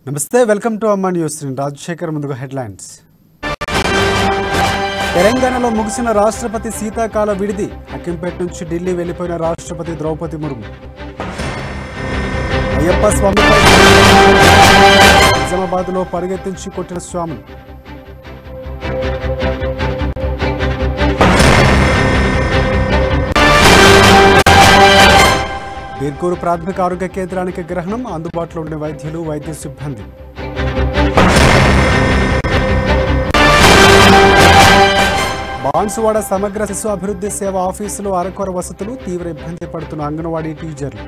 నమస్తే welcome to అమ్మా news నేను రాజశేఖర్ ముందుగా హెడ్లైన్స్ తెలంగాణలో ముగిసిన రాష్ట్రపతి శీతాకాల విడిది అక్కింపేట నుంచి ఢిల్లీ వెళ్లిపోయిన రాష్ట్రపతి ద్రౌపది ముర్ము అయ్యప్ప స్వామిపై నిజామాబాద్లో పరుగెత్తించి కొట్టిన స్వాములు బీర్కూరు ప్రాథమిక ఆరోగ్య కేంద్రానికి గ్రహణం అందుబాటులో ఉండే వైద్యులు వైద్య సిబ్బంది బాన్సువాడ సమగ్ర శిశు అభివృద్ధి సేవ ఆఫీసులో అరకొర వసతులు తీవ్ర ఇబ్బంది పడుతున్న అంగన్వాడీ టీచర్లు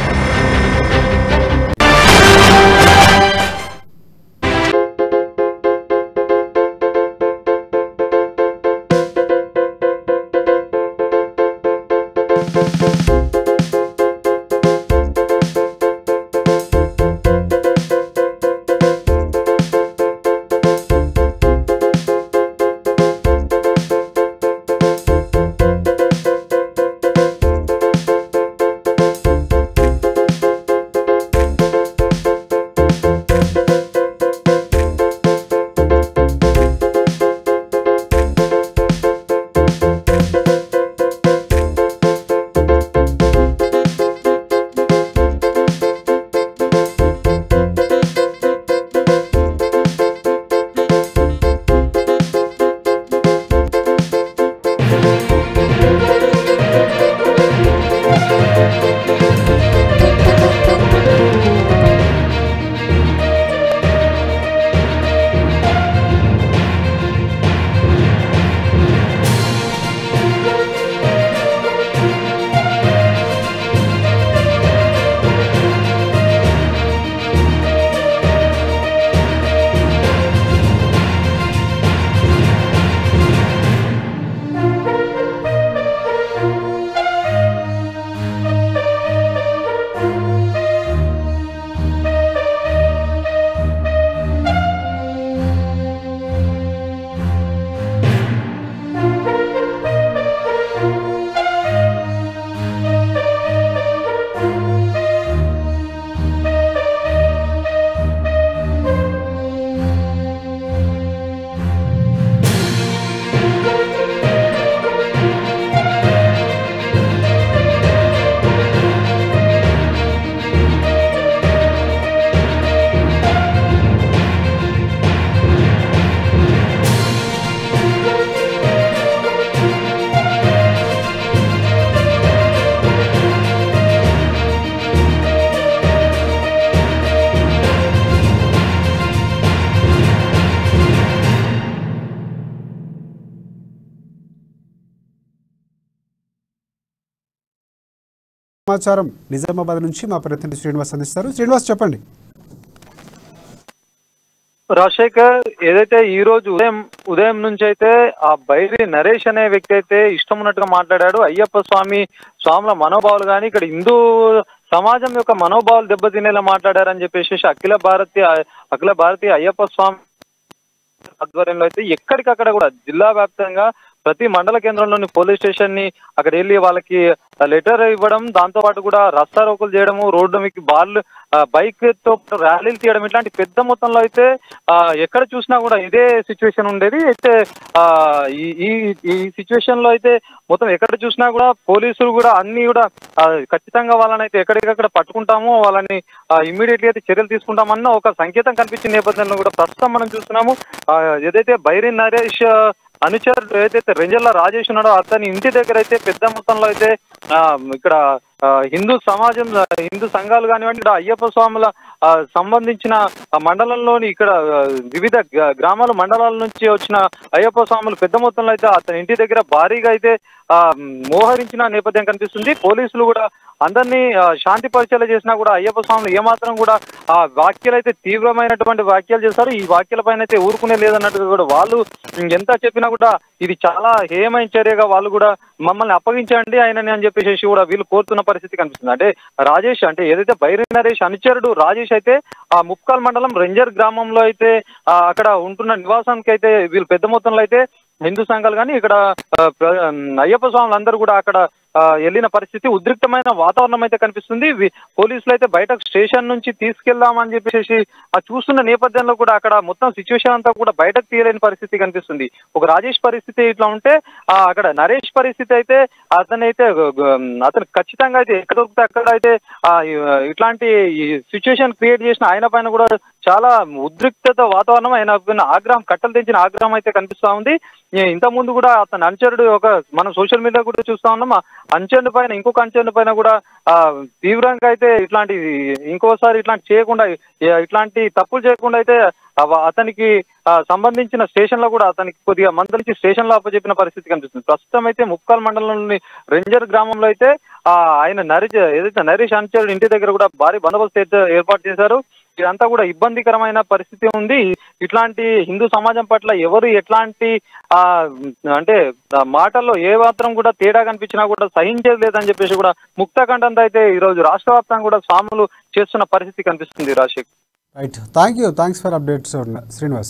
సమాచారం నిజామాబాద్ నుంచి మా ప్రతినిధి శ్రీనివాస్ అందిస్తారు శ్రీనివాస్ చెప్పండి రాజశేఖర్ ఏదైతే ఈ రోజు ఉదయం ఉదయం నుంచి అయితే ఆ బైరి నరేష్ అనే వ్యక్తి అయితే ఇష్టం ఉన్నట్టుగా మాట్లాడాడు అయ్యప్ప స్వామి స్వాముల మనోభావాలు కానీ ఇక్కడ హిందూ సమాజం యొక్క మనోభావాలు దెబ్బతినేలా మాట్లాడారని చెప్పేసి అఖిల భారతీయ అఖిల భారతీయ అయ్యప్ప స్వామి ఆధ్వర్యంలో అయితే ఎక్కడికక్కడ కూడా జిల్లా వ్యాప్తంగా ప్రతి మండల కేంద్రంలోని పోలీస్ స్టేషన్ ని అక్కడ వెళ్ళి వాళ్ళకి లెటర్ ఇవ్వడం దాంతో పాటు కూడా రస్తా రోకులు చేయడము రోడ్డు మీకు బాల్ బైక్ తో ర్యాలీలు తీయడం ఇట్లాంటి పెద్ద మొత్తంలో అయితే ఆ, ఎక్కడ చూసినా కూడా ఇదే సిచ్యువేషన్ ఉండేది అయితే ఆ, ఈ ఈ ఈ సిచ్యువేషన్ లో అయితే మొత్తం ఎక్కడ చూసినా కూడా పోలీసులు కూడా అన్ని కూడా ఆ, ఖచ్చితంగా వాళ్ళని అయితే ఎక్కడికక్కడ పట్టుకుంటాము వాళ్ళని ఇమ్మీడియట్లీ అయితే చర్యలు తీసుకుంటామన్న ఒక సంకేతం కనిపించిన నేపథ్యంలో కూడా ప్రస్తుతం మనం చూస్తున్నాము ఆ, ఏదైతే బైరి నరేష్ ఆ, అనుచరుడు ఏదైతే రెంజల్ల రాజేష్ ఉన్నాడో అతని ఇంటి దగ్గర అయితే పెద్ద మొత్తంలో అయితే ఆ, ఇక్కడ ఆ, హిందూ సమాజం ఆ, హిందూ సంఘాలు కానివ్వండి ఇక్కడ అయ్యప్ప స్వాముల ఆ, సంబంధించిన ఆ మండలంలోని ఇక్కడ ఆ, వివిధ గ- గ్రామాల మండలాల నుంచి వచ్చిన అయ్యప్ప స్వాములు పెద్ద మొత్తంలో అయితే అతని ఇంటి దగ్గర భారీగా అయితే ఆ, మోహరించిన నేపథ్యం కనిపిస్తుంది పోలీసులు కూడా అందరినీ ఆ, శాంతి పరిచయాలు చేసినా కూడా అయ్యప్ప స్వాములు ఏమాత్రం కూడా ఆ వ్యాఖ్యలు అయితే తీవ్రమైనటువంటి వ్యాఖ్యలు చేస్తారు ఈ వ్యాఖ్యల పైన అయితే ఊరుకునే లేదన్నట్టుగా కూడా వాళ్ళు ఎంత చెప్పినా కూడా ఇది చాలా హేయమైన చర్యగా వాళ్ళు కూడా మమ్మల్ని అప్పగించండి ఆయనని అని చెప్పేసి కూడా వీళ్ళు కోరుతున్న పరిస్థితి కనిపిస్తుంది అంటే రాజేష్ అంటే ఏదైతే బైరి నరేష్ అనుచరుడు రాజేష్ అయితే ఆ ముప్కాల్ మండలం రెంజర్ గ్రామంలో అయితే ఆ, అక్కడ ఉంటున్న నివాసానికి అయితే వీళ్ళు పెద్ద మొత్తంలో అయితే హిందూ సంఘాలు కానీ ఇక్కడ ఆ, ప్ర- అయ్యప్ప స్వాములు అందరూ కూడా అక్కడ ఆ, వెళ్ళిన పరిస్థితి ఉద్రిక్తమైన వాతావరణం అయితే కనిపిస్తుంది వి- పోలీసులు అయితే బయటకు స్టేషన్ నుంచి తీసుకెళ్దామని చెప్పేసి ఆ చూస్తున్న నేపథ్యంలో కూడా అక్కడ మొత్తం సిచ్యువేషన్ అంతా కూడా బయటకు తీయలేని పరిస్థితి కనిపిస్తుంది ఒక రాజేష్ పరిస్థితి ఇట్లా ఉంటే ఆ అక్కడ నరేష్ పరిస్థితి అయితే అతనైతే గ- గ- అతను ఖచ్చితంగా అయితే ఎక్కడ దొరికితే అక్కడ అయితే ఆ ఇ- ఇట్లాంటి సిచ్యువేషన్ క్రియేట్ చేసిన ఆయన పైన కూడా చాలా ఉద్రిక్తత వాతావరణం ఆయన పైన ఆగ్రహం కట్టలు తెంచిన ఆగ్రహం అయితే కనిపిస్తా ఉంది ఈ- ఇంత ముందు కూడా అతని అనుచరుడు ఒక మనం సోషల్ మీడియా కూడా చూస్తా ఉన్నాం ఆ అంచెండు పైన ఇంకొక అంచెండు పైన కూడా ఆ తీవ్రంగా అయితే ఇట్లాంటి ఇంకోసారి ఇట్లాంటి చేయకుండా ఇ- ఇట్లాంటి తప్పులు చేయకుండా అయితే అవ- అతనికి ఆ, సంబంధించిన స్టేషన్ లో కూడా అతనికి కొద్దిగా మందలించి స్టేషన్ లో అప్పచెప్పిన పరిస్థితి కనిపిస్తుంది ప్రస్తుతం అయితే ముక్కాల్ మండలంలోని రెంజర్ గ్రామంలో అయితే ఆ ఆయన నరేష్ ఏదైతే నరేష్ అనుచరుడు ఇంటి దగ్గర కూడా భారీ బందోబస్తు అయితే ఏర్పాటు చేశారు ఇదంతా కూడా ఇబ్బందికరమైన పరిస్థితి ఉంది ఇట్లాంటి హిందూ సమాజం పట్ల ఎవరు ఎట్లాంటి ఆ అంటే ఆ మాటల్లో ఏ మాత్రం కూడా తేడా కనిపించినా కూడా సహించేది లేదని చెప్పేసి కూడా ముక్తకంఠంతో అయితే ఈ రోజు రాష్ట్ర వ్యాప్తంగా కూడా స్వాములు చేస్తున్న పరిస్థితి కనిపిస్తుంది Rajasekhar right thank you thanks for updates Srinivas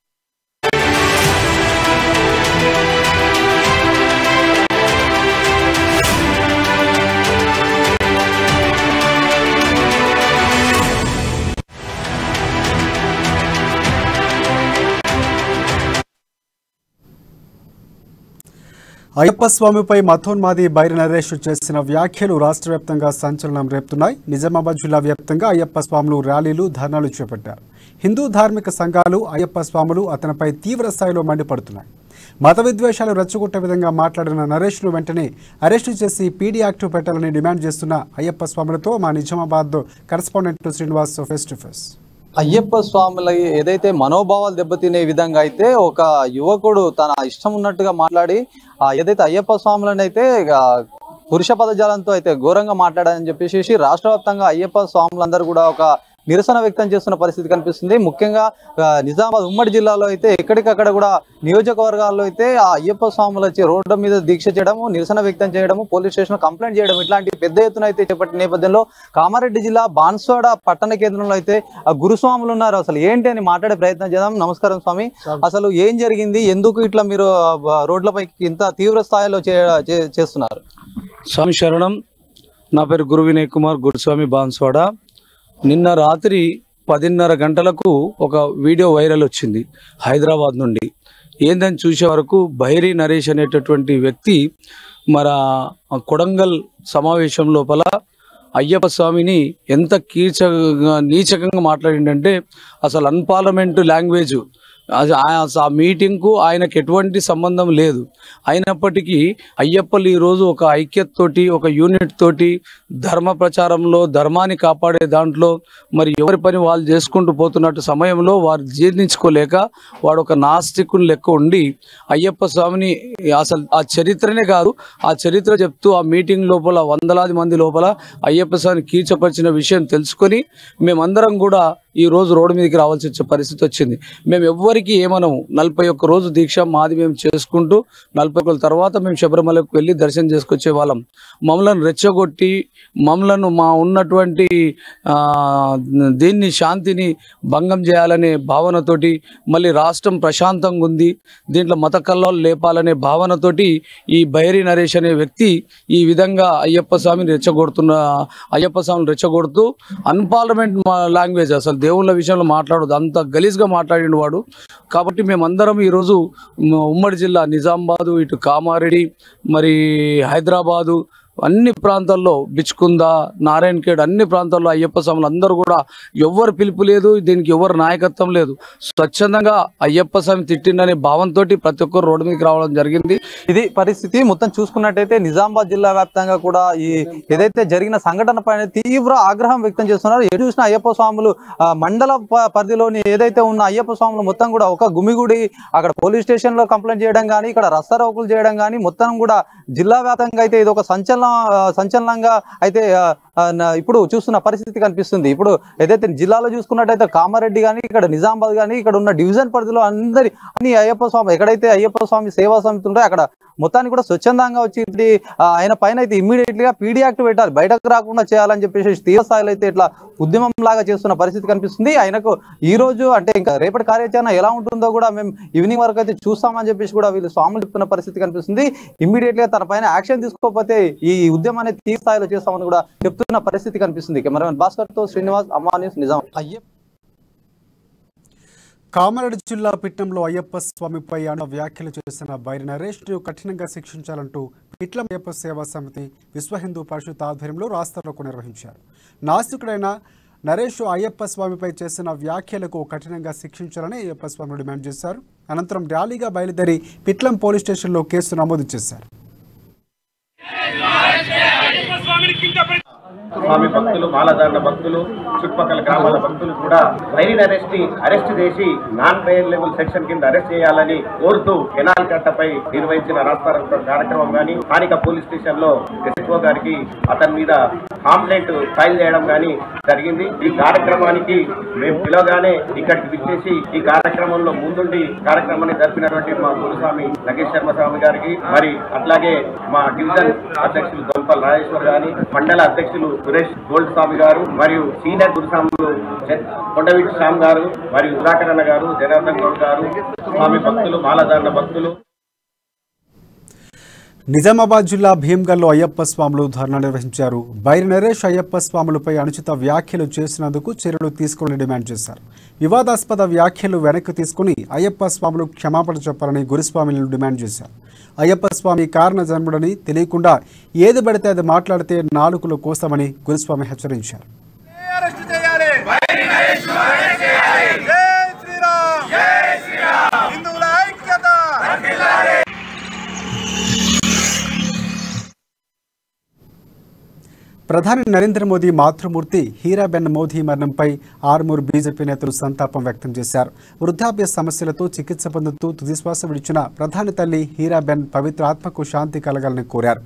Ayyappa స్వామిపై మథోన్మాది బైరి నరేష్ చేసిన వ్యాఖ్యలు రాష్ట్ర వ్యాప్తంగా సంచలనం రేపుతున్నాయి నిజామాబాద్ జిల్లా వ్యాప్తంగా అయ్యప్ప స్వాములు ర్యాలీలు ధర్నాలు చేపట్టారు హిందూ ధార్మిక సంఘాలు అయ్యప్ప స్వాములు అతనిపై తీవ్ర స్థాయిలో మండిపడుతున్నాయి మత విద్వేషాలు రెచ్చగొట్టే విధంగా మాట్లాడిన నరేష్ను వెంటనే అరెస్టు చేసి పీడీ యాక్ట్ పెట్టాలని డిమాండ్ చేస్తున్న అయ్యప్ప స్వాములతో మా Nizamabad correspondent Srinivas face to face Ayyappa స్వాముల ఏదైతే మనోభావాలు దెబ్బతినే విధంగా అయితే ఒక యువకుడు తన ఇష్టం ఉన్నట్టుగా మాట్లాడి ఆ ఏదైతే అయ్యప్ప స్వాములను అయితే ఆ, పురుష పదజాలంతో అయితే ఘోరంగా మాట్లాడారని చెప్పేసి రాష్ట్ర వ్యాప్తంగా అయ్యప్ప స్వాములందరూ కూడా ఒక నిరసన వ్యక్తం చేస్తున్న పరిస్థితి కనిపిస్తుంది ముఖ్యంగా ఆ, నిజామాబాద్ ఉమ్మడి జిల్లాలో అయితే ఎక్కడికక్కడ కూడా నియోజకవర్గాల్లో అయితే ఆ అయ్యప్ప స్వాములు వచ్చి రోడ్డు మీద దీక్ష చేయడము నిరసన వ్యక్తం చేయడము పోలీస్ స్టేషన్ కంప్లైంట్ చేయడం ఇట్లాంటి పెద్ద ఎత్తున అయితే చేపట్టిన నేపథ్యంలో కామారెడ్డి జిల్లా బాన్స్వాడ పట్టణ కేంద్రంలో అయితే ఆ గురుస్వాములు ఉన్నారు అసలు ఏంటి అని మాట్లాడే ప్రయత్నం చేద్దాం నమస్కారం స్వామి అసలు ఏం జరిగింది ఎందుకు ఇట్లా మీరు ఆ, రోడ్లపై ఇంత తీవ్ర స్థాయిలో చే- చే- చేస్తున్నారు స్వామి శరణం నా పేరు గురు వినయ్ కుమార్ గురుస్వామి బాన్స్వాడ నిన్న రాత్రి పదిన్నర గంటలకు ఒక వీడియో వైరల్ వచ్చింది హైదరాబాద్ నుండి ఏందని చూసే వరకు బైరి నరేష్ అనేటటువంటి వ్యక్తి మన కొడంగల్ సమావేశం లోపల అయ్యప్ప స్వామిని ఎంత కీచగా నీచకంగా మాట్లాడిండంటే అసలు అన్పార్లమెంట్ లాంగ్వేజ్ అది ఆ- ఆ మీటింగ్కు ఆయనకు ఎటువంటి సంబంధం లేదు అయినప్పటికీ అయ్యప్పలు ఈరోజు ఒక ఐక్యతతోటి ఒక యూనిట్ తోటి ధర్మ ప్రచారంలో ధర్మాన్ని కాపాడే దాంట్లో మరి ఎవరి పని వాళ్ళు చేసుకుంటూ పోతున్నట్టు సమయంలో వారు జీర్ణించుకోలేక వాడు ఒక నాస్తికుని లెక్క ఉండి అయ్యప్ప స్వామిని అసలు ఆ చరిత్రనే కాదు ఆ చరిత్ర చెప్తూ ఆ మీటింగ్ లోపల వందలాది మంది లోపల అయ్యప్ప స్వామిని కీచపరిచిన విషయం తెలుసుకొని మేమందరం కూడా ఈ రోజు రోడ్డు మీదకి రావాల్సి వచ్చే పరిస్థితి వచ్చింది మేము ఎవ్వరికి ఏమనము నలభై ఒక్క రోజు దీక్ష మాది మేము చేసుకుంటూ నలభై ఒక్క రోజుల తర్వాత మేము శబరిమలకు వెళ్ళి దర్శనం చేసుకొచ్చే వాళ్ళం మమ్మల్ని రెచ్చగొట్టి మమ్మలను మా ఉన్నటువంటి ఆ, దీన్ని శాంతిని భంగం చేయాలనే భావనతోటి మళ్ళీ రాష్ట్రం ప్రశాంతంగా ఉంది దీంట్లో మత కల్లాలు లేపాలనే భావనతోటి ఈ బైరి నరేష్ అనే వ్యక్తి ఈ విధంగా అయ్యప్ప స్వామిని రెచ్చగొడుతున్న అయ్యప్ప స్వామిని రెచ్చగొడుతూ అన్పార్లమెంట్ లాంగ్వేజ్ అసలు దేవుళ్ళ విషయంలో మాట్లాడదు అంత గలీజ్గా మాట్లాడిన వాడు కాబట్టి మేమందరం ఈరోజు మ- ఉమ్మడి జిల్లా నిజామాబాదు ఇటు కామారెడ్డి మరి హైదరాబాదు అన్ని ప్రాంతాల్లో బిచ్కుంద నారాయణఖేడ్ అన్ని ప్రాంతాల్లో అయ్యప్ప స్వాములు అందరూ కూడా ఎవ్వరు పిలుపు లేదు దీనికి ఎవరు నాయకత్వం లేదు స్వచ్ఛందంగా అయ్యప్ప స్వామి తిట్టిండనే భావంతో ప్రతి ఒక్కరు రోడ్డు మీదకి రావడం జరిగింది ఇది పరిస్థితి మొత్తం చూసుకున్నట్టయితే నిజామాబాద్ జిల్లా వ్యాప్తంగా కూడా ఈ ఏదైతే జరిగిన సంఘటన పైన తీవ్ర ఆగ్రహం వ్యక్తం చేస్తున్నారు ఎటు చూసిన అయ్యప్ప స్వాములు ఆ, మండల ప- పరిధిలోని ఏదైతే ఉన్న అయ్యప్ప స్వాములు మొత్తం కూడా ఒక గుమిగుడి అక్కడ పోలీస్ స్టేషన్ లో కంప్లైంట్ చేయడం కానీ ఇక్కడ రస్తారోకులు చేయడం కానీ మొత్తం కూడా జిల్లా వ్యాప్తంగా అయితే ఇది ఒక సంచలన ఆ, సంచలనంగా అయితే ఆ, ఆ, న- ఇప్పుడు చూస్తున్న పరిస్థితి కనిపిస్తుంది ఇప్పుడు ఏదైతే జిల్లాలో చూసుకున్నట్టయితే కామారెడ్డి కానీ ఇక్కడ నిజామాబాద్ కానీ ఇక్కడ ఉన్న డివిజన్ పరిధిలో అందరి అన్ని అయ్యప్ప స్వామి ఎక్కడైతే అయ్యప్ప స్వామి సేవా సమితి ఉంటే అక్కడ మొత్తానికి కూడా స్వచ్ఛందంగా వచ్చి ఇది, ఆ, ఆయన పైన అయితే ఇమ్మీడియట్ గా పీడీ యాక్ట్ పెట్టాలి బయటకు రాకుండా చేయాలని చెప్పేసి తీవ్ర స్థాయిలో అయితే ఇట్లా ఉద్యమం లాగా చేస్తున్న పరిస్థితి కనిపిస్తుంది ఆయనకు ఈ రోజు అంటే ఇంకా రేపటి కార్యాచరణ ఎలా ఉంటుందో కూడా మేము ఈవినింగ్ వరకు అయితే చూస్తామని చెప్పేసి కూడా వీళ్ళు స్వాములు చెప్తున్న పరిస్థితి కనిపిస్తుంది ఇమ్మీడియట్ గా తన పైన యాక్షన్ తీసుకోకపోతే ఈ ఉద్యమాన్ని తీవ్ర స్థాయిలో చేస్తామని కూడా చెప్తున్న పరిస్థితి కనిపిస్తుంది కెమెరామెన్ భాస్కర్ తో శ్రీనివాస్ అమ్మా న్యూస్ నిజాం అయ్యప్ప కామారెడ్డి జిల్లా పిట్నంలో అయ్యప్ప స్వామిపై అను వ్యాఖ్యలు చేసిన బైరి నరేష్ ను కఠినంగా శిక్షించాలంటూ పిట్లం అయ్యప్ప సేవా సమితి విశ్వ హిందూ పరిషత్ ఆధ్వర్యంలో రాస్తారోకు నిర్వహించారు నాస్తికుడైన నరేష్ అయ్యప్ప స్వామిపై చేసిన వ్యాఖ్యలకు కఠినంగా శిక్షించాలని అయ్యప్ప స్వామి డిమాండ్ చేశారు అనంతరం ర్యాలీగా బయలుదేరి పిట్లం పోలీస్ స్టేషన్లో కేసు నమోదు చేశారు స్వామి భక్తులు మాలధారణ భక్తులు చుట్టుపక్కల గ్రామాల భక్తులు కూడా వైరి అరెస్ట్ ని అరెస్ట్ చేసి నాన్ బెయిల్ లెవెల్ సెక్షన్ కింద అరెస్ట్ చేయాలని కోరుతూ కెనాల్ కట్టపై నిర్వహించిన రాస్తారోకో కార్యక్రమం గాని స్థానిక పోలీస్ స్టేషన్ లో ఎస్ఓ గారికి అతని మీద కంప్లైంట్ ఫైల్ చేయడం గాని జరిగింది ఈ కార్యక్రమానికి మేము పిలవగానే ఇక్కడికి విచ్చేసి ఈ కార్యక్రమంలో ముందుండి కార్యక్రమాన్ని జరిపినటువంటి మా గురుస్వామి నగేష్ శర్మ స్వామి గారికి మరి అట్లాగే మా డివిజన్ అధ్యక్షులు దొంపల్ రాజేశ్వర్ గారి మండల అధ్యక్షులు సురేష్ గోల్డ్ స్వామి గారు మరియు సీనియర్ గురుస్వాములు జ- కొండవీటి శ్యామ్ గారు మరియు సుధాకర్ అన్న గారు జనార్దన్ గౌడ్ గారు స్వామి భక్తులు మాలధారణ భక్తులు నిజామాబాద్ జిల్లా భీమ్గల్లో అయ్యప్ప స్వాములు ధర్నా నిర్వహించారు బైరి నరేష్ అయ్యప్ప స్వాములపై అనుచిత వ్యాఖ్యలు చేసినందుకు చర్యలు తీసుకోవాలని డిమాండ్ చేశారు వివాదాస్పద వ్యాఖ్యలు వెనక్కి తీసుకుని అయ్యప్ప స్వాములు క్షమాపణ చెప్పాలని గురుస్వామిలను డిమాండ్ చేశారు అయ్యప్ప స్వామి కారణ జన్ముడని తెలియకుండా ఏది పడితే అది మాట్లాడితే నాలుకలు కోస్తామని గురుస్వామి హెచ్చరించారు అరెస్ట్ చేయాలి జై శ్రీరామ్ జై శ్రీరామ్ హిందువుల ఐక్యత ప్రధాని నరేంద్ర మోదీ మాతృమూర్తి హీరాబెన్ మోదీ మరణంపై ఆరుమూరు బీజేపీ నేతలు సంతాపం వ్యక్తం చేశారు వృద్ధాప్య సమస్యలతో చికిత్స పొందుతూ తుదిశ్వాస విడిచిన ప్రధాని తల్లి హీరాబెన్ పవిత్ర ఆత్మకు శాంతి కలగాలని కోరారు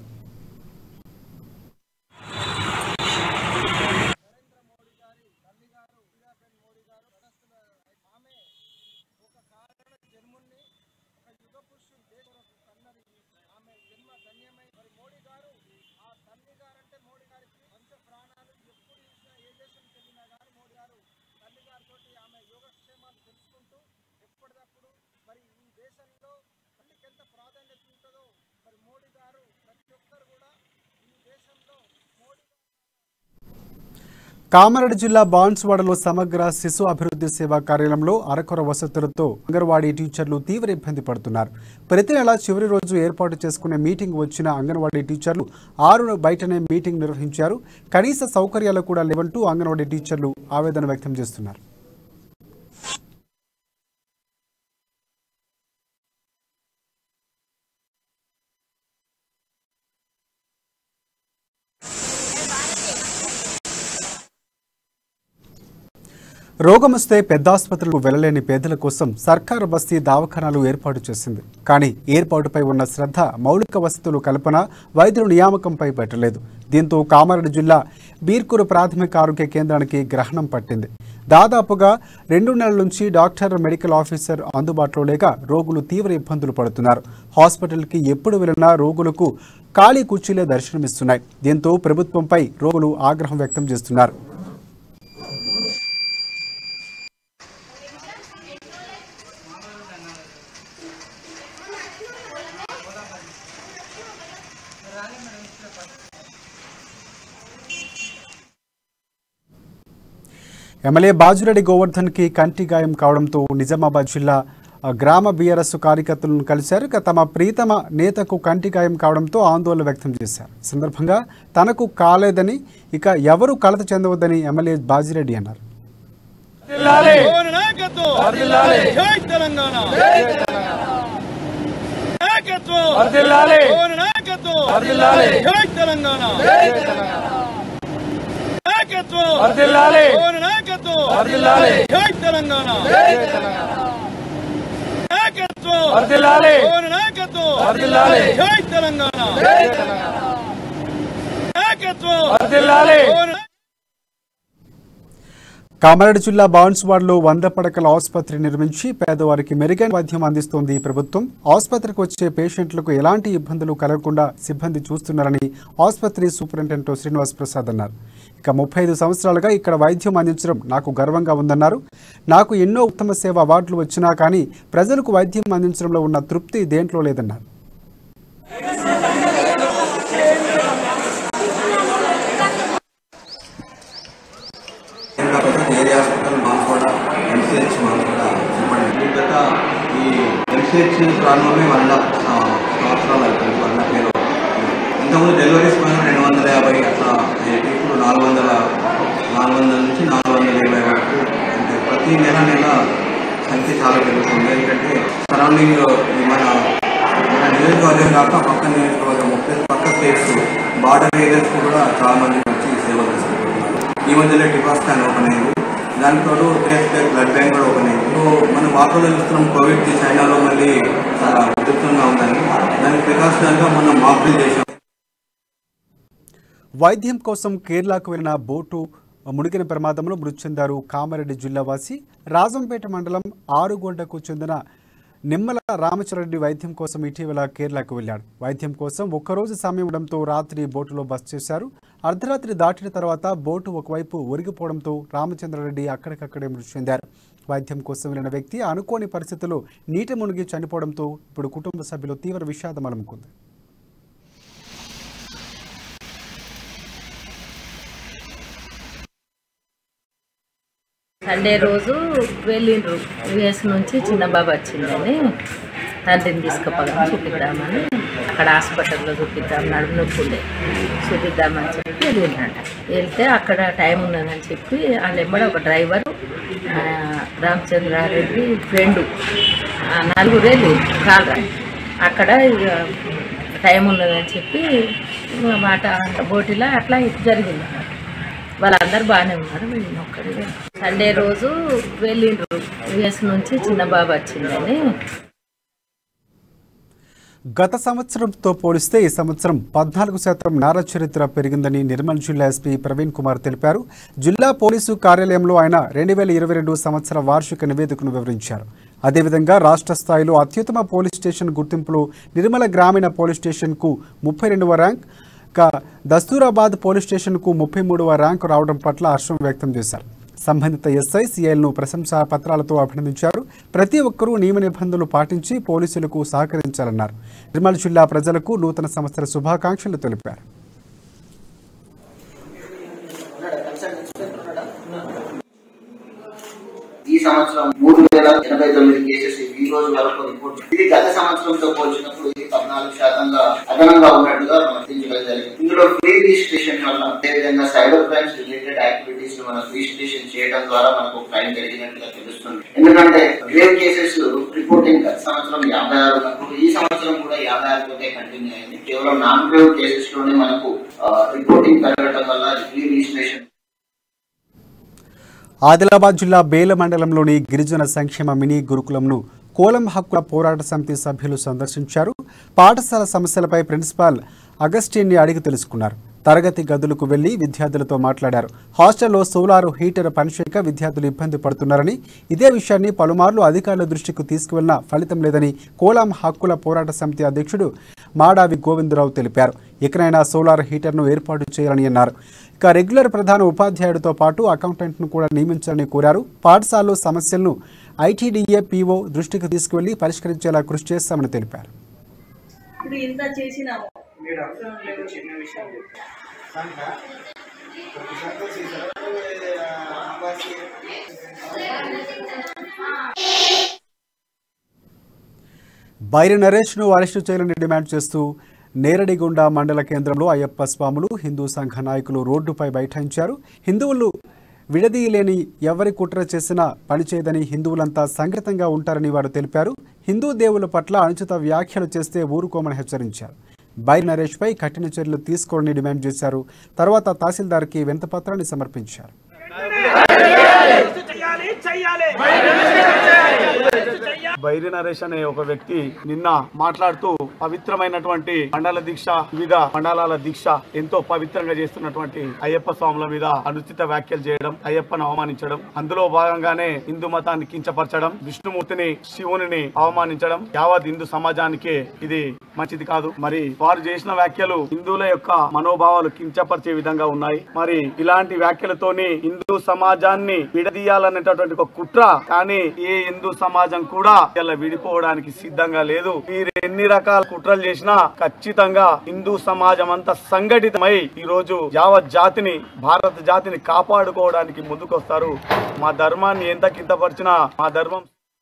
కామారెడ్డి జిల్లా బాన్స్వాడలో సమగ్ర శిశు అభివృద్ధి సేవా కార్యాలయంలో అరకొర వసతులతో అంగన్వాడీ టీచర్లు తీవ్ర ఇబ్బంది పడుతున్నారు ప్రతి నెల చివరి రోజు ఏర్పాటు చేసుకునే మీటింగ్ వచ్చిన అంగన్వాడీ టీచర్లు ఆరు బయటనే మీటింగ్ నిర్వహించారు కనీస సౌకర్యాలు కూడా లేవంటూ అంగన్వాడీ టీచర్లు ఆవేదన వ్యక్తం చేస్తున్నారు రోగమొస్తే పెద్ద ఆసుపత్రులకు వెళ్లలేని పేదల కోసం సర్కారు బస్తీ దవాఖానాలు ఏర్పాటు చేసింది కానీ ఏర్పాటుపై ఉన్న శ్రద్ధ మౌలిక వసతులు కల్పన వైద్యుల నియామకంపై పెట్టలేదు దీంతో కామారెడ్డి జిల్లా బీర్కూరు ప్రాథమిక ఆరోగ్య కేంద్రానికి గ్రహణం పట్టింది దాదాపుగా రెండు నెలల నుంచి డాక్టర్ మెడికల్ ఆఫీసర్ అందుబాటులో లేక రోగులు తీవ్ర ఇబ్బందులు పడుతున్నారు హాస్పిటల్కి ఎప్పుడు వెళ్ళినా రోగులకు ఖాళీ కుర్చీలే దర్శనమిస్తున్నాయి దీంతో ప్రభుత్వంపై రోగులు ఆగ్రహం వ్యక్తం చేస్తున్నారు ఎమ్మెల్యే బాజురెడ్డి గోవర్ధన్ కి కంటి గాయం కావడంతో నిజామాబాద్ జిల్లా ఆ, గ్రామ బీఆర్ఎస్ కార్యకర్తలను కలిశారు ఇక తమ ప్రీతమ నేతకు కంటి గాయం కావడంతో ఆందోళన వ్యక్తం చేశారు ఈ సందర్భంగా తనకు కాలేదని ఇక ఎవరు కలత చెందవద్దని ఎమ్మెల్యే బాజిరెడ్డి అన్నారు పవన్ నాయకత్వం జై తెలంగాణ నాయకత్వం పవన్ నాయకత్వం జై తెలంగాణ నాయకత్వం పవన్ నాయకత్వం జై తెలంగాణ నాయకత్వం పవన్ నాయకత్వం జై తెలంగాణ నాయకత్వం పవన్ కామారెడ్డి జిల్లా బాన్సువాడలో వంద పడకల ఆసుపత్రి నిర్మించి పేదవారికి మెరుగైన వైద్యం అందిస్తోంది ఈ ప్రభుత్వం ఆసుపత్రికి వచ్చే పేషెంట్లకు ఎలాంటి ఇబ్బందులు కలగకుండా సిబ్బంది చూస్తున్నారని ఆసుపత్రి సూపరింటెండెంట్ శ్రీనివాస్ ప్రసాద్ అన్నారు ఇక ముప్పై ఐదు సంవత్సరాలుగా ఇక్కడ వైద్యం అందించడం నాకు గర్వంగా ఉందన్నారు నాకు ఎన్నో ఉత్తమ సేవ అవార్డులు వచ్చినా కానీ ప్రజలకు వైద్యం అందించడంలో ఉన్న తృప్తి దేంట్లో లేదన్నారు కాకపోతే area hospital Malkoda MCH Malkoda చూపండి గత ఈ ఎంసీహెచ్ ప్రారంభమే వంద ఆ, సంవత్సరాలు అవుతుంది వంద పేరు ఇంతకుముందు డెలివరీస్ పైన రెండు వందల యాభై అట్లా అయ్యేటి. ఇప్పుడు నాలుగు వందల నాలుగు వందల నుంచి నాలుగు వందల ఇరవై వరకు అంటే ప్రతి నెల నెల సంఖ్య చాలా పెరుగుతుంది ఎందుకంటే సరౌండింగ్ మన మన నియోజకవర్గం కాక పక్క నియోజకవర్గం ముప్పై పక్క స్టేట్స్ బార్డర్ ఏరియాస్ కూడా చాలా మంది వచ్చి సేవలు తీసుకుంటున్నారు ఈ మధ్యలో టిపాస్కాన్ ఓపెన్ అయింది దానితో కేఎస్పీఆర్ బ్లడ్ బ్యాంక్ కూడా ఓపెన్ అయింది సో మనం వార్తలు చూస్తున్నాం కోవిడ్ చైనాలో మళ్ళీ చాలా ఉధృతంగా ఉందని దానికి ప్రికాషనల్గా మనం మాక్ డ్రిల్ చేసాం వైద్యం కోసం కేరళకు వెళ్లిన బోటు మునిగిన ప్రమాదంలో మృతి చెందారు కామారెడ్డి జిల్లావాసి రాజంపేట మండలం ఆరుగొండకు చెందిన నిమ్మల రామచరెడ్డి వైద్యం కోసం ఇటీవల కేరళకు వెళ్లాడు వైద్యం కోసం ఒక్కరోజు సమయం ఉండడంతో రాత్రి బోటులో బస్ చేశారు అర్ధరాత్రి దాటిన తర్వాత బోటు ఒకవైపు ఒరిగిపోవడంతో రామచంద్రారెడ్డి అక్కడికక్కడే మృతి చెందారు వైద్యం కోసం వెళ్లిన వ్యక్తి అనుకోని పరిస్థితుల్లో నీట మునిగి చనిపోవడంతో ఇప్పుడు కుటుంబ సభ్యులు తీవ్ర విషాదం అలుముకుంది సండే రోజు వెళ్ళిండ్రు యుఎస్ నుంచి చిన్న బాబు వచ్చిందని తండ్రిని తీసుకుపోదాం చూపిద్దామని అక్కడ హాస్పిటల్లో చూపిద్దాం నడుము నొప్పి ఉండే చూపిద్దామని చెప్పి వెళ్ళిండ్రంట వెళ్తే అక్కడ టైం ఉన్నదని చెప్పి వాళ్ళ ఎంబడ ఒక డ్రైవరు ఆ, రామచంద్రారెడ్డి ఫ్రెండు ఆ, నలుగురు వెళ్ళి కాలరా అక్కడ ఇక టైం ఉన్నదని చెప్పి ఇక మాట బోటిలో అట్లా ఇది జరిగింది అన్నమాట వాళ్ళందరూ బాగానే ఉన్నారు వీళ్ళు ఒక్కడే సండే రోజు వెళ్ళిండ్రు యుఎస్ నుంచి చిన్న బాబు వచ్చిందని గత సంవత్సరంతో పోలిస్తే ఈ సంవత్సరం పద్నాలుగు శాతం నేర చరిత్ర పెరిగిందని నిర్మల్ జిల్లా ఎస్పీ ప్రవీణ్ కుమార్ తెలిపారు జిల్లా పోలీసు కార్యాలయంలో ఆయన రెండు వేల ఇరవై రెండు సంవత్సర వార్షిక నివేదికను వివరించారు అదేవిధంగా రాష్ట్ర స్థాయిలో అత్యుత్తమ పోలీస్ స్టేషన్ గుర్తింపులో నిర్మల గ్రామీణ పోలీస్ స్టేషన్కు ముప్పై రెండవ ర్యాంక్ ఇక దస్తూరాబాద్ పోలీస్ స్టేషన్కు ముప్పై మూడవ ర్యాంకు రావడం పట్ల హర్షం వ్యక్తం చేశారు సంబంధిత ఎస్ఐ సిఐలను ప్రశంసా పత్రాలతో అభినందించారు ప్రతి ఒక్కరూ నియమ నిబంధనలు పాటించి పోలీసులకు సహకరించాలన్నారు నిర్మల్ జిల్లా ప్రజలకు నూతన సంవత్సర శుభాకాంక్షలు తెలిపారు ఈ సంవత్సరం మూడు వేల ఎనభై తొమ్మిది కేసెస్ ఈ రోజు వరకు రిపోర్ట్ ఇది గత సంవత్సరంతో పోల్చినప్పుడు ఇది పద్నాలుగు శాతంగా అదనంగా ఉన్నట్టుగా గుర్తించడం జరిగింది ఇందులో ఫ్రీ రిజిస్ట్రేషన్ వల్ల అదేవిధంగా సైబర్ క్రైమ్స్ రిలేటెడ్ యాక్టివిటీస్ ను మనం రిజిస్ట్రేషన్ చేయడం ద్వారా మనకు క్రైమ్ జరిగినట్టుగా తెలుస్తుంది ఎందుకంటే గ్రేవ్ కేసెస్ రిపోర్టింగ్ గత సంవత్సరం యాభై ఆరు ఉన్నప్పుడు ఈ సంవత్సరం కూడా యాభై ఆరు తోటే కంటిన్యూ అయింది కేవలం నాన్ గ్రేవ్ కేసెస్ లోనే మనకు రిపోర్టింగ్ పెరగడం వల్ల ఫ్రీ రిజిస్ట్రేషన్ ఆదిలాబాద్ జిల్లా బేల మండలంలోని గిరిజన సంక్షేమ మినీ గురుకులంను కోలం హక్కుల పోరాట సమితి సభ్యులు సందర్శించారు పాఠశాల సమస్యలపై ప్రిన్సిపాల్ అగస్టిన్ని అడిగి తెలుసుకున్నారు తరగతి గదులకు వెళ్లి విద్యార్థులతో మాట్లాడారు హాస్టల్లో సోలార్ హీటర్ పనిచేయక విద్యార్థులు ఇబ్బంది పడుతున్నారని ఇదే విషయాన్ని పలుమార్లు అధికారుల దృష్టికి తీసుకువెళ్లినా ఫలితం లేదని కోలాం హక్కుల పోరాట సమితి అధ్యక్షుడు మాడావి గోవిందరావు తెలిపారు ఇకనైనా సోలార్ హీటర్ను ఏర్పాటు చేయాలని అన్నారు ఇక రెగ్యులర్ ప్రధాన ఉపాధ్యాయుడితో పాటు అకౌంటెంట్ను కూడా నియమించాలని కోరారు పాఠశాలలో సమస్యలను ఐటీడీఏ పీఓ దృష్టికి తీసుకువెళ్లి పరిష్కరించేలా కృషి చేస్తామని తెలిపారు ఇప్పుడు ఇంత చేసినాము బైరి నరేష్ను అరెస్టు చేయాలని డిమాండ్ చేస్తూ నేరడిగుండ మండల కేంద్రంలో అయ్యప్ప స్వాములు హిందూ సంఘ నాయకులు రోడ్డుపై బైఠాయించారు హిందువులు విడదీయలేని ఎవరి కుట్ర చేసినా పనిచేయదని హిందువులంతా సంఘటితంగా ఉంటారని వారు తెలిపారు హిందూ దేవుల పట్ల అనుచిత వ్యాఖ్యలు చేస్తే ఊరుకోమని హెచ్చరించారు బైరి నరేష్పై కఠిన చర్యలు తీసుకోవాలని డిమాండ్ చేశారు తర్వాత తహసీల్దార్కి వింతపత్రాన్ని సమర్పించారు బైరి నరేష్ అనే ఒక వ్యక్తి నిన్న మాట్లాడుతూ పవిత్రమైనటువంటి మండల దీక్ష వివిధ మండలాల దీక్ష ఎంతో పవిత్రంగా చేస్తున్నటువంటి అయ్యప్ప స్వాముల మీద అనుచిత వ్యాఖ్యలు చేయడం అయ్యప్పను అవమానించడం అందులో భాగంగానే హిందూ మతాన్ని కించపరచడం విష్ణుమూర్తిని శివుని అవమానించడం యావత్ హిందూ సమాజానికి ఇది మంచిది కాదు మరి వారు చేసిన వ్యాఖ్యలు హిందువుల యొక్క మనోభావాలు కించపరిచే విధంగా ఉన్నాయి మరి ఇలాంటి వ్యాఖ్యలతోని హిందూ సమాజాన్ని విడదీయాలనేటటువంటి ఒక కుట్ర కానీ ఏ హిందూ సమాజం కూడా ఇలా విడిపోవడానికి సిద్ధంగా లేదు మీరు ఎన్ని రకాల కుట్రలు చేసినా ఖచ్చితంగా హిందూ సమాజం అంతా సంఘటితమై ఈ రోజు యావత్ జాతిని భారత జాతిని కాపాడుకోవడానికి ముందుకొస్తారు మా ధర్మాన్ని ఎంత కింతపరిచినా మా ధర్మం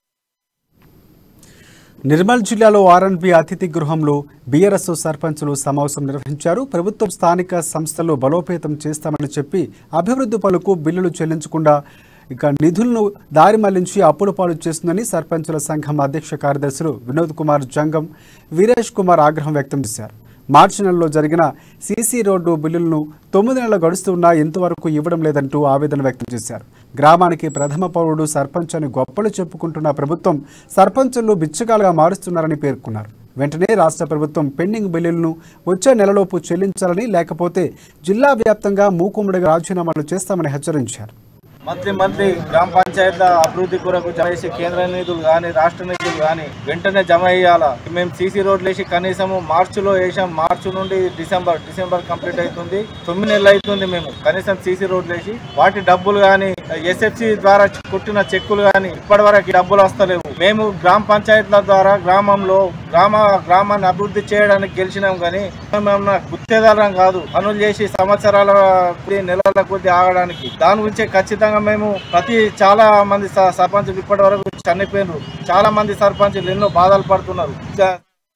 నిర్మల్ జిల్లాలో ఆర్ఎన్బి అతిథి గృహంలో బీఆర్ఎస్ సర్పంచులు సమావేశం నిర్వహించారు ప్రభుత్వం స్థానిక సంస్థలు బలోపేతం చేస్తామని చెప్పి అభివృద్ధి పనులకు బిల్లులు చెల్లించకుండా ఇక నిధులను దారి మళ్లించి అప్పుల పాలు చేస్తుందని సర్పంచుల సంఘం అధ్యక్ష కార్యదర్శులు వినోద్ కుమార్ జంగం వీరేష్ కుమార్ ఆగ్రహం వ్యక్తం చేశారు మార్చి నెలలో జరిగిన సీసీ రోడ్డు బిల్లులను తొమ్మిది నెలలు గడుస్తున్నా ఇంతవరకు ఇవ్వడం లేదంటూ ఆవేదన వ్యక్తం చేశారు గ్రామానికి ప్రథమ పౌరుడు సర్పంచ్ అని గొప్పలు చెప్పుకుంటున్న ప్రభుత్వం సర్పంచులను బిచ్చగాలుగా మారుస్తున్నారని పేర్కొన్నారు వెంటనే రాష్ట్ర ప్రభుత్వం పెండింగ్ బిల్లులను వచ్చే నెలలోపు చెల్లించాలని లేకపోతే జిల్లా వ్యాప్తంగా మూకుమ్మడిగా రాజీనామాలు చేస్తామని హెచ్చరించారు మంత్లీ మంత్లీ గ్రామ పంచాయతీల అభివృద్ధి కొరకు జమ చేసే కేంద్ర నిధులు కానీ రాష్ట్ర నిధులు కానీ వెంటనే జమ చేయాలా మేము సీసీ రోడ్లు వేసి కనీసము మార్చిలో వేసాం మార్చి నుండి డిసెంబర్ డిసెంబర్ కంప్లీట్ అవుతుంది తొమ్మిది నెలలు అవుతుంది మేము కనీసం సీసీ రోడ్లు వేసి వాటి డబ్బులు కానీ ఎస్ఎఫ్సి ద్వారా కొట్టిన చెక్కులు కానీ ఇప్పటి వరకు డబ్బులు వస్తలేవు మేము గ్రామ పంచాయతీల ద్వారా గ్రామంలో గ్రామ గ్రామాన్ని అభివృద్ధి చేయడానికి గెలిచినాం కానీ మేము గుర్తేదారం కాదు పనులు చేసి సంవత్సరాల కొద్దీ, నెలల కొద్ది ఆగడానికి దాని గురించే ఖచ్చితంగా మేము ప్రతి చాలా మంది స- సర్పంచులు ఇప్పటి వరకు చనిపోయినారు చాలా మంది సర్పంచులు ఎన్నో బాధలు పడుతున్నారు ఇంకా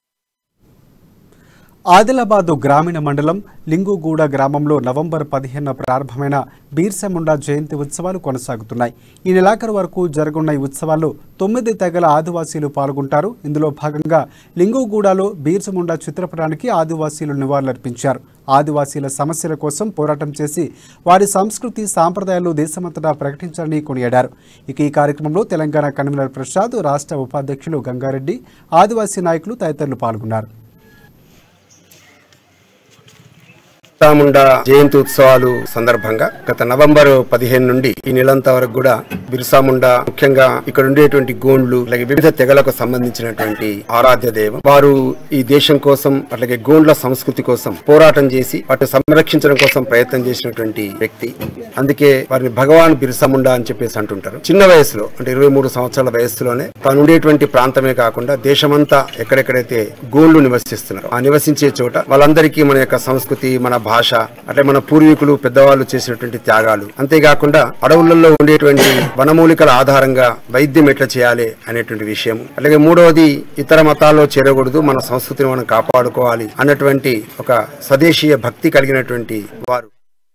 ఆదిలాబాదు గ్రామీణ మండలం లింగుగూడ గ్రామంలో నవంబర్ పదిహేనున ప్రారంభమైన బీర్సముండా జయంతి ఉత్సవాలు కొనసాగుతున్నాయి ఈ నెలాఖరు వరకు జరగనున్న ఈ ఉత్సవాల్లో తొమ్మిది తెగల ఆదివాసీలు పాల్గొంటారు ఇందులో భాగంగా లింగుగూడలో బీర్సముండా చిత్రపటానికి ఆదివాసీలు నివాళులర్పించారు ఆదివాసీల సమస్యల కోసం పోరాటం చేసి వారి సంస్కృతి సాంప్రదాయాలు దేశమంతటా ప్రకటించాలని కొనియాడారు ఇక ఈ కార్యక్రమంలో తెలంగాణ కన్వీనర్ ప్రసాద్ రాష్ట్ర ఉపాధ్యక్షులు గంగారెడ్డి ఆదివాసీ నాయకులు తదితరులు పాల్గొన్నారు బిర్సాముండా జయంతి ఉత్సవాలు సందర్భంగా గత నవంబర్ పదిహేను నుండి ఈ నెలంతా వరకు కూడా బిర్సాముండా ముఖ్యంగా ఇక్కడ ఉండేటువంటి గోండ్లు అలాగే వివిధ తెగలకు సంబంధించినటువంటి ఆరాధ్య దైవం వారు ఈ దేశం కోసం అలాగే గోండ్ల సంస్కృతి కోసం పోరాటం చేసి వాటిని సంరక్షించడం కోసం ప్రయత్నం చేసినటువంటి వ్యక్తి అందుకే వారిని భగవాన్ బిర్సాముండా అని చెప్పేసి అంటుంటారు చిన్న వయసులో అంటే ఇరవై మూడు సంవత్సరాల వయస్సులోనే తాను ఉండేటువంటి ప్రాంతమే కాకుండా దేశమంతా ఎక్కడెక్కడైతే గోండ్లు నివసిస్తున్నారు ఆ నివసించే చోట వాళ్ళందరికీ మన యొక్క సంస్కృతి మన భాష అంటే మన పూర్వీకులు పెద్దవాళ్ళు చేసినటువంటి త్యాగాలు అంతేకాకుండా అడవులలో ఉండేటువంటి వనమూలికల ఆధారంగా వైద్యం ఎట్లా చేయాలి అనేటువంటి విషయం అలాగే మూడవది ఇతర మతాల్లో చేరకూడదు మన సంస్కృతిని మనం కాపాడుకోవాలి అన్నటువంటి ఒక స్వదేశీయ భక్తి కలిగినటువంటి వారు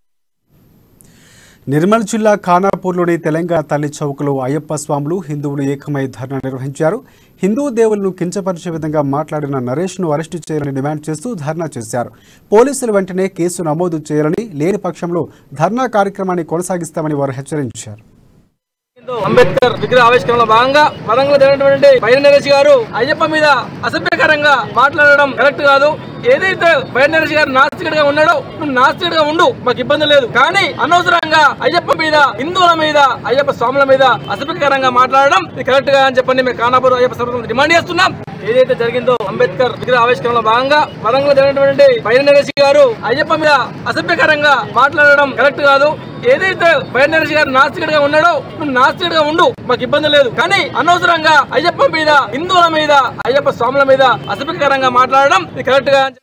నిర్మల్ జిల్లా ఖానాపూర్లోని తెలంగాణ తల్లి చౌకలో అయ్యప్ప స్వాములు హిందువులు ఏకమై ధర్నా నిర్వహించారు హిందూ దేవులను కించపరిచే విధంగా మాట్లాడిన నరేష్ను అరెస్టు చేయాలని డిమాండ్ చేస్తూ ధర్నా చేశారు పోలీసులు వెంటనే కేసు నమోదు చేయాలని లేని పక్షంలో ధర్నా కార్యక్రమాన్ని కొనసాగిస్తామని వారు హెచ్చరించారు అంబేద్కర్ విగ్రహ ఆవిష్కరణలో భాగంగా పదంగా జరిగినటువంటి బైర నరేష్ గారు అయ్యప్ప మీద అసభ్యకరంగా మాట్లాడడం కరెక్ట్ కాదు ఏదైతే బైర నరేష్ గారు నాస్తికుడిగా ఉన్నాడో నువ్వు నాస్తికుడిగా ఉండు మాకు ఇబ్బంది లేదు కానీ అనవసరంగా అయ్యప్ప మీద హిందువుల మీద అయ్యప్ప స్వాముల మీద అసభ్యకరంగా మాట్లాడడం ఇది కరెక్ట్ గా అని చెప్పండి మేము ఖానాపూర్ అయ్యప్ప సభ డిమాండ్ చేస్తున్నాం ఏదైతే జరిగిందో అంబేద్కర్ విగ్రహ ఆవిష్కరణలో భాగంగా పదంగా జరిగినటువంటి బైర నరేష్ గారు అయ్యప్ప మీద అసభ్యకరంగా మాట్లాడడం కరెక్ట్ కాదు ఏదైతే బైర నరేష్ గారు నాస్తికుడిగా ఉన్నాడో నువ్వు నాస్తికుడిగా ఉండు మాకు ఇబ్బంది లేదు కానీ అనవసరంగా అయ్యప్ప మీద హిందువుల మీద అయ్యప్ప స్వాముల మీద అసభ్యకరంగా మాట్లాడడం ఇది కరెక్ట్ గా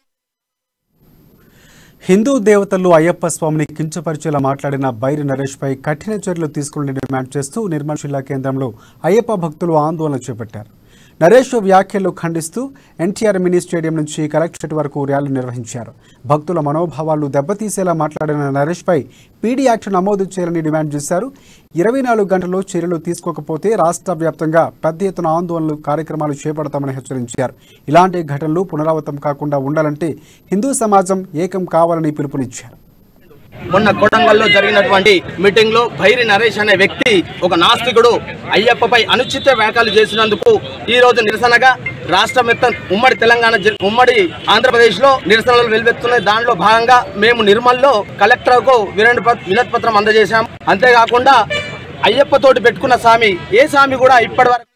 హిందూ దేవతలు అయ్యప్ప స్వామిని కించపరిచేలా మాట్లాడిన బైరి నరేష్పై కఠిన చర్యలు తీసుకోవాలని డిమాండ్ చేస్తూ నిర్మల్ జిల్లా కేంద్రంలో అయ్యప్ప భక్తులు ఆందోళన చేపట్టారు నరేష్ వ్యాఖ్యలు ఖండిస్తూ ఎన్టీఆర్ మినీ స్టేడియం నుంచి కలెక్టరేట్ వరకు ర్యాలీ నిర్వహించారు భక్తుల మనోభావాలు దెబ్బతీసేలా మాట్లాడిన నరేష్పై పీడీ యాక్ట్ నమోదు చేయాలని డిమాండ్ చేశారు ఇరవై నాలుగు గంటల్లో చర్యలు తీసుకోకపోతే రాష్ట్ర వ్యాప్తంగా పెద్ద ఎత్తున ఆందోళనలు కార్యక్రమాలు చేపడతామని హెచ్చరించారు ఇలాంటి ఘటనలు పునరావృతం కాకుండా ఉండాలంటే హిందూ సమాజం ఏకం కావాలని పిలుపునిచ్చారు మొన్న కొడంగల్లో జరిగినటువంటి మీటింగ్ లో భైరి నరేష్ అనే వ్యక్తి ఒక నాస్తికుడు అయ్యప్పపై అనుచిత వ్యాఖ్యలు చేసినందుకు ఈ రోజు నిరసనగా రాష్ట్రం మొత్తం ఉమ్మడి తెలంగాణ జి- ఉమ్మడి ఆంధ్రప్రదేశ్ లో నిరసనలు వెలువెత్తున్నాయి దానిలో భాగంగా మేము నిర్మల్లో కలెక్టర్ కు వినతి పత్రం అందజేశాం అంతేకాకుండా అయ్యప్పతోటి పెట్టుకున్న స్వామి ఏ స్వామి కూడా ఇప్పటి వరకు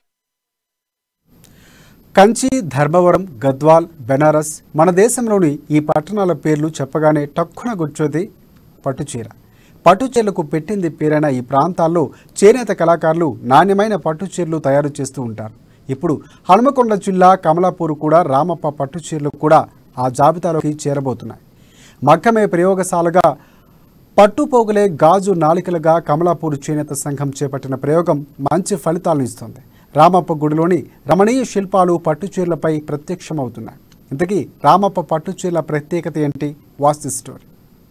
కంచి ధర్మవరం గద్వాల్ బెనారస్ మన దేశంలోని ఈ పట్టణాల పేర్లు చెప్పగానే టక్కున గుర్చోది పట్టుచీర పట్టుచీరలకు పెట్టింది పేరైన ఈ ప్రాంతాల్లో చేనేత కళాకారులు నాణ్యమైన పట్టుచీరలు తయారు చేస్తూ ఉంటారు ఇప్పుడు హనుమకొండ జిల్లా కమలాపూర్ కూడా రామప్ప పట్టుచీరలు కూడా ఆ జాబితాలోకి చేరబోతున్నాయి మక్కమే ప్రయోగశాలగా పట్టుపోగులే గాజు నాలికలుగా కమలాపూర్ చేనేత సంఘం చేపట్టిన ప్రయోగం మంచి ఫలితాలను ఇస్తుంది రామప్ప గుడిలోని రమణీయ శిల్పాలు పట్టుచీరలపై ప్రత్యక్షమవుతున్నాయి ఇంతకీ రామప్ప పట్టుచీరల ప్రత్యేకత ఏంటి వాస్తు స్టోరీ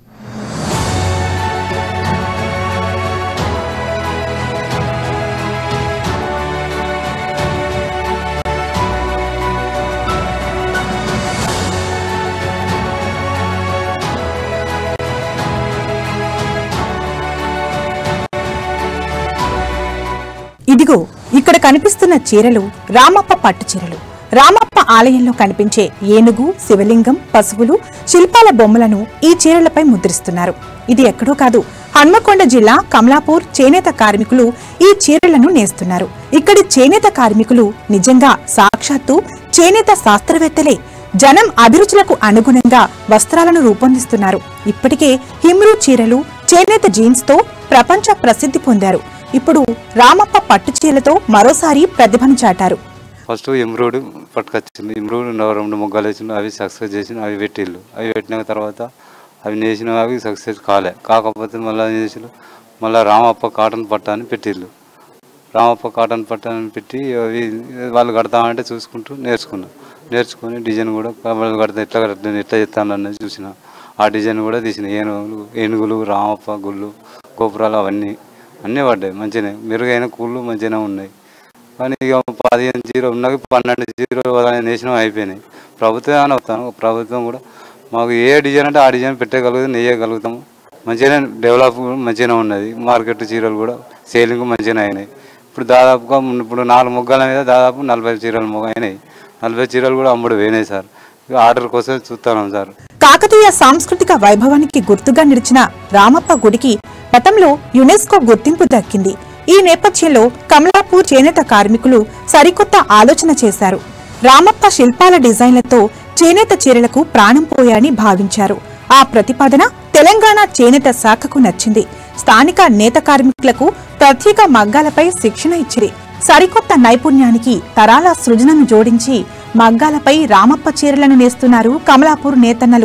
ఇదిగో ఇక్కడ కనిపిస్తున్న చీరలు రామప్ప పట్టు చీరలు రామప్ప ఆలయంలో కనిపించే ఏనుగు శివలింగం పశువులు శిల్పాల బొమ్మలను ఈ చీరలపై ముద్రిస్తున్నారు ఇది ఎక్కడో కాదు హన్మకొండ జిల్లా కమలాపూర్ చేనేత కార్మికులు ఈ చీరలను నేస్తున్నారు ఇక్కడి చేనేత కార్మికులు నిజంగా సాక్షాత్తు చేనేత శాస్త్రవేత్తలే జనం అభిరుచులకు అనుగుణంగా వస్త్రాలను రూపొందిస్తున్నారు ఇప్పటికే హిమ్రూ చీరలు చేనేత జీన్స్ తో ప్రపంచ ప్రసిద్ధి పొందారు ఇప్పుడు రామప్ప పట్టు చీరలతో మరోసారి ప్రతిభను చాటారు ఫస్ట్ ఎంబ్రాయిడ్ పట్టుకొచ్చింది ఎంబ్రాయిడ్ రెండు మొగ్గలు వేసిండు అవి సక్సెస్ చేసిండు అవి పెట్టిళ్ళు అవి పెట్టిన తర్వాత అవి నేసిన అవి సక్సెస్ కాలే కాకపోతే మళ్ళీ ఏం చేసిండు మళ్ళీ రామప్ప కాటన్ పట్ట అని పెట్టిళ్ళు రామప్ప కాటన్ పట్ట అని పెట్టి అవి వాళ్ళు కడతామంటే చూసుకుంటూ నేర్చుకున్నా నేర్చుకొని డిజైన్ కూడా వాళ్ళు కడతా ఎట్లా కడతా ఎట్లా చేస్తాను అన్నది చూసిన ఆ డిజైన్ కూడా తీసిన ఏనుగులు ఏనుగులు రామప్ప గుళ్ళు గోపురాలు అవన్నీ అన్నీ పడ్డాయి మంచిగానే మెరుగైన కూళ్ళు మంచిగానే ఉన్నాయి కానీ ఇక పదిహేను జీరో ఉన్నాయి పన్నెండు జీరో నేసినవి అయిపోయినాయి ప్రభుత్వం అని వస్తాను ప్రభుత్వం కూడా మాకు ఏ డిజైన్ అంటే ఆ డిజైన్ పెట్టగలుగుతాం నెయ్యగలుగుతాము మంచిగానే డెవలప్ మంచిగానే ఉన్నది మార్కెట్ చీరలు కూడా సేలింగ్ మంచిగానే అయినాయి ఇప్పుడు దాదాపుగా ఇప్పుడు నాలుగు మొగ్గల మీద దాదాపు నలభై చీరలు మొగ్గ అయినాయి నలభై చీరలు కూడా అమ్ముడు పోయినాయి సార్ ఇక ఆర్డర్ కోసం చూస్తున్నాం సార్ కాకతీయ సాంస్కృతిక వైభవానికి గుర్తుగా నిలిచిన రామప్ప గుడికి గతంలో యునెస్కో గుర్తింపు దక్కింది ఈ నేపథ్యంలో కమలాపూర్ చేనేత కార్మికులు సరికొత్త ఆలోచన చేశారు రామప్ప శిల్పాల డిజైన్లతో చేనేత చీరలకు ప్రాణం పోయాని భావించారు ఆ ప్రతిపాదన తెలంగాణ చేనేత శాఖకు నచ్చింది స్థానిక నేత కార్మికులకు ప్రత్యేక మగ్గాలపై శిక్షణ ఇచ్చిరి సరికొత్త నైపుణ్యానికి తరాల సృజనను జోడించి మగ్గాలపై రామప్ప చీరలను నేస్తున్నారు కమలాపూర్ నేతన్నలు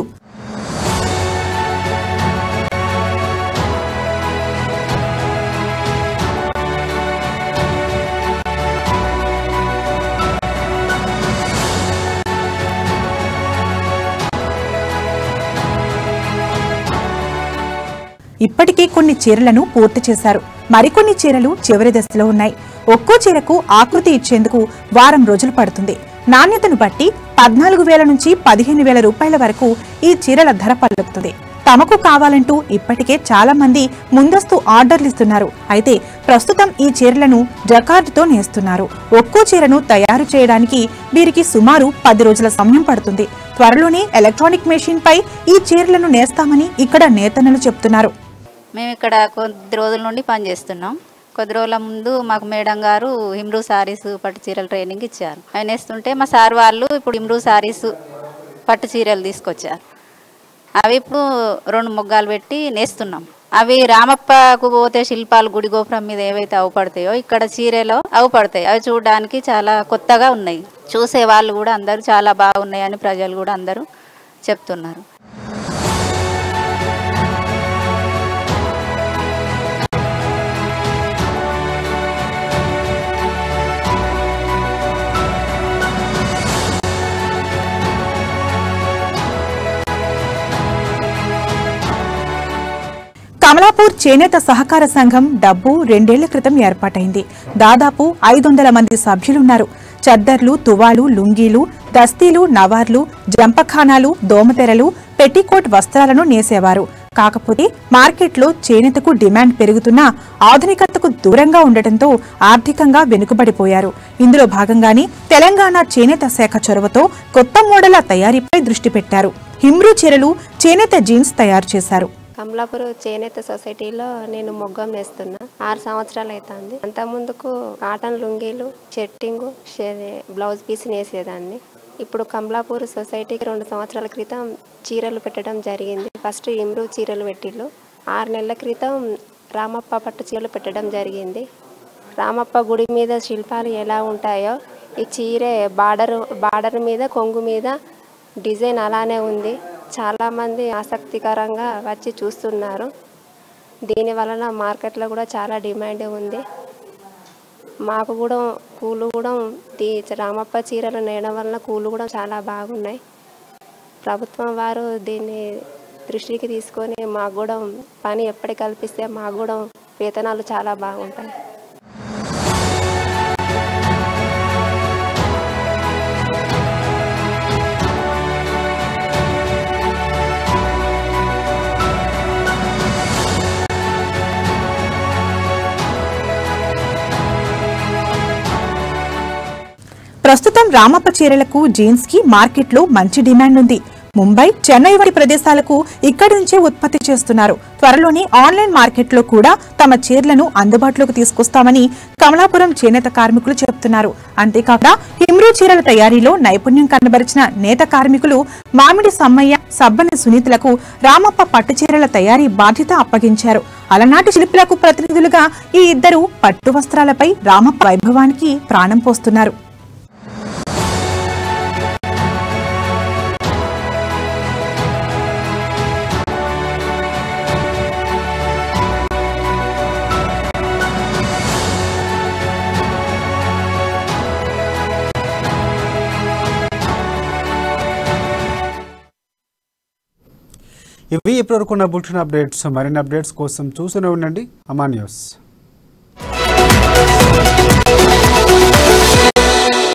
ఇప్పటికే కొన్ని చీరలను పూర్తి చేశారు మరికొన్ని చీరలు చివరి దశలో ఉన్నాయి ఒక్కో చీరకు ఆకృతి ఇచ్చేందుకు వారం రోజులు పడుతుంది నాణ్యతను బట్టి పద్నాలుగు వేల నుంచి పదిహేను వేల రూపాయల వరకు ఈ చీరల ధర పలుకుతుంది తమకు కావాలంటూ ఇప్పటికే చాలా మంది ముందస్తు ఆర్డర్లు ఇస్తున్నారు అయితే ప్రస్తుతం ఈ చీరలను జకార్డుతో నేస్తున్నారు ఒక్కో చీరను తయారు చేయడానికి వీరికి సుమారు పది రోజుల సమయం పడుతుంది త్వరలోనే ఎలక్ట్రానిక్ మెషిన్ పై ఈ చీరలను నేస్తామని ఇక్కడ నేతన్నలు చెప్తున్నారు మేము ఇక్కడ కొద్ది రోజుల నుండి పనిచేస్తున్నాం కొద్ది రోజుల ముందు మాకు మేడం గారు హిమ్రూ సారీస్ పట్టు చీరల ట్రైనింగ్ ఇచ్చారు అవి నేస్తుంటే మా సార్ వాళ్ళు ఇప్పుడు హిమ్రూ సారీస్ పట్టు చీరలు తీసుకొచ్చారు అవి ఇప్పుడు రెండు మొగ్గాలు పెట్టి నేస్తున్నాం అవి రామప్పకు పోతే శిల్పాలు గుడి గోపురం మీద ఏవైతే అవుపడతాయో ఇక్కడ చీరలో అవుపడతాయి అవి చూడడానికి చాలా కొత్తగా ఉన్నాయి చూసే వాళ్ళు కూడా అందరూ చాలా బాగున్నాయని ప్రజలు కూడా అందరూ చెప్తున్నారు కమలాపూర్ చేనేత సహకార సంఘం డబ్బు రెండేళ్ల క్రితం ఏర్పాటైంది దాదాపు ఐదు వందల మంది సభ్యులున్నారు చద్దర్లు తువాలు లుంగీలు దస్తీలు నవార్లు జంపఖానాలు దోమతెరలు పెట్టికోట్ వస్త్రాలను నేసేవారు కాకపోతే మార్కెట్లో చేనేతకు డిమాండ్ పెరుగుతున్నా ఆధునికతకు దూరంగా ఉండటంతో ఆర్థికంగా వెనుకబడిపోయారు ఇందులో భాగంగానే తెలంగాణ చేనేత శాఖ చొరవతో కొత్త మోడళ్ల తయారీపై దృష్టి పెట్టారు హిమ్రూ చీరలు చేనేత జీన్స్ తయారు చేశారు కమలాపూర్ చేనేత సొసైటీలో నేను మొగ్గం నేస్తున్నా ఆరు సంవత్సరాలు అవుతుంది అంత ముందుకు కాటన్ లుంగీలు చెట్టింగు బ్లౌజ్ పీస్ నేసేదాన్ని ఇప్పుడు కమలాపూర్ సొసైటీకి రెండు సంవత్సరాల క్రితం చీరలు పెట్టడం జరిగింది ఫస్ట్ ఇమ్రూ చీరలు పెట్టిళ్ళు ఆరు నెలల క్రితం రామప్ప పట్టు చీరలు పెట్టడం జరిగింది రామప్ప గుడి మీద శిల్పాలు ఎలా ఉంటాయో ఈ చీరే బార్డర్ బార్డర్ మీద కొంగు మీద డిజైన్ అలానే ఉంది చాలామంది ఆసక్తికరంగా వచ్చి చూస్తున్నారు దీని వలన మార్కెట్లో కూడా చాలా డిమాండ్ ఉంది మాకు కూడా కూలు కూడా దీ రామప్ప చీరలు నేయడం వలన కూలు కూడా చాలా బాగున్నాయి ప్రభుత్వం వారు దీన్ని దృష్టికి తీసుకొని మాకు కూడా పని ఎప్పటి కల్పిస్తే మాకు కూడా వేతనాలు చాలా బాగుంటాయి ప్రస్తుతం రామప్ప చీరలకు జీన్స్ కి మార్కెట్లో మంచి డిమాండ్ ఉంది ముంబై చెన్నై వంటి ప్రదేశాలకు ఇక్కడి నుంచే ఉత్పత్తి చేస్తున్నారు త్వరలోనే ఆన్లైన్ మార్కెట్లో కూడా తమ చీరలను అందుబాటులోకి తీసుకొస్తామని కమలాపురం చేనేత కార్మికులు చెబుతున్నారు అంతేకాకుండా హిమ్రూ చీరల తయారీలో నైపుణ్యం కనబరిచిన నేత కార్మికులు మామిడి సమ్మయ్య సబ్బని సునీతులకు రామప్ప పట్టు చీరల తయారీ బాధ్యత అప్పగించారు అలనాటి శిల్పులకు ప్రతినిధులుగా ఈ ఇద్దరు పట్టు వస్త్రాలపై రామప్ప వైభవానికి ప్రాణం పోస్తున్నారు ఇవి ఇప్పటివరకు ఉన్న బులెటిన్ అప్డేట్స్ మరిన్ని అప్డేట్స్ కోసం చూస్తూనే ఉండండి అమా న్యూస్